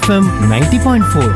FM ninety point four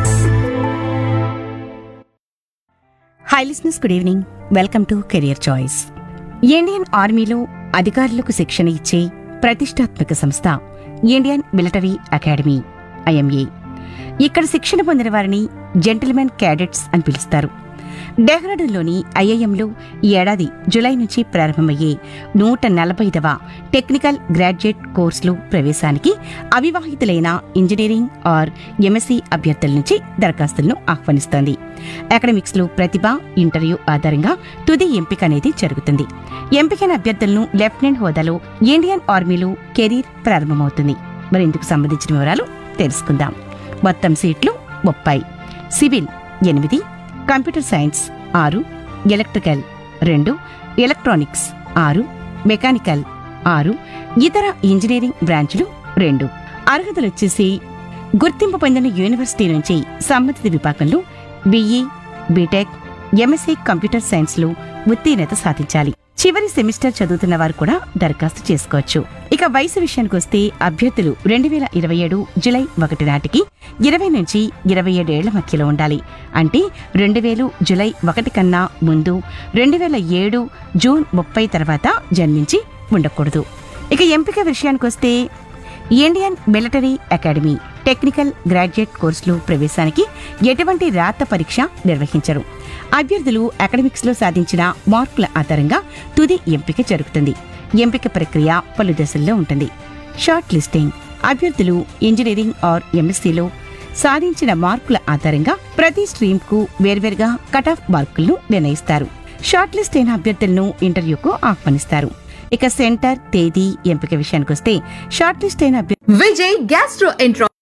hi listeners good evening welcome to career choice Indian ఆర్మీలో అధికారులకు శిక్షణ ఇచ్చే ప్రతిష్టాత్మక సంస్థ ఇండియన్ మిలిటరీ అకాడమీ ఐఎంఏ ఇక్కడ శిక్షణ పొందిన వారిని జెంటిల్మెన్ క్యాడెట్స్ అని పిలుస్తారు డెహ్రాడూన్లోని ఐఐఎంలో ఈ ఏడాది జులై నుంచి ప్రారంభమయ్యే నూట నలభైదవ టెక్నికల్ గ్రాడ్యుయేట్ కోర్సులు ప్రవేశానికి అవివాహితులైన ఇంజనీరింగ్ ఆర్ ఎంఎస్సీ అభ్యర్థుల నుంచి దరఖాస్తులను ఆహ్వానిస్తోంది అకాడమిక్స్ లో ప్రతిభ ఇంటర్వ్యూ ఆధారంగా తుది ఎంపిక అనేది జరుగుతుంది ఎంపికైన అభ్యర్థులను లెఫ్టినెంట్ హోదాలో ఇండియన్ ఆర్మీలో కెరీర్ ప్రారంభమవుతుంది మరి ఇందుకు సంబంధించిన వివరాలు తెలుసుకుందాం మొత్తం సీట్లు ముప్పై సివిల్ ఎనిమిది కంప్యూటర్ సైన్స్ ఆరు ఎలక్ట్రికల్ రెండు ఎలక్ట్రానిక్స్ ఆరు మెకానికల్ ఆరు ఇతర ఇంజనీరింగ్ బ్రాంచ్లు రెండు అర్హతలు వచ్చేసి గుర్తింపు పొందిన యూనివర్సిటీ నుంచి సంబంధిత విభాగంలో బిఈ బీటెక్ ఎంఎస్సీ కంప్యూటర్ సైన్స్లో ఉత్తీర్ణత సాధించాలి చివరి సెమిస్టర్ చదువుతున్న వారు కూడా దరఖాస్తు చేసుకోవచ్చు ఇక వయసు విషయానికి వస్తే అభ్యర్థులు రెండు వేల ఇరవై ఏడు జులై ఒకటి నాటికి ఇరవై నుంచి ఇరవై ఏడేళ్ల మధ్యలో ఉండాలి అంటే రెండు వేలు జులై ఒకటి కన్నా ముందు రెండు వేల ఏడు జూన్ ముప్పై తర్వాత జన్మించి ఉండకూడదు ఇక ఎంపిక విషయానికి వస్తే Indian military academy technical graduate కోర్సులు ప్రవేశానికి ఎటువంటి రాత పరీక్ష నిర్వహించరు అభ్యర్థులు అకాడమిక్స్ లో సాధించిన మార్కుల ఆధారంగా తుది ఎంపిక జరుగుతుంది ఎంపిక ప్రక్రియ పలు దశల్లో ఉంటుంది షార్ట్ లిస్టింగ్ అభ్యర్థులు ఇంజనీరింగ్ ఆర్ ఎంఎస్సీలో సాధించిన మార్కుల ఆధారంగా ప్రతి స్ట్రీమ్ కు వేర్వేరుగా కట్ ఆఫ్ మార్కులను నిర్ణయిస్తారు షార్ట్ లిస్ట్ అయిన అభ్యర్థులను ఇంటర్వ్యూకు ఆహ్వానిస్తారు ఇక సెంటర్ తేదీ ఎంపిక విషయానికి వస్తే షార్ట్ లిస్ట్ అయిన అభ్యర్థులు విజయ్ గ్యాస్ట్రోఎంట్రాలజీ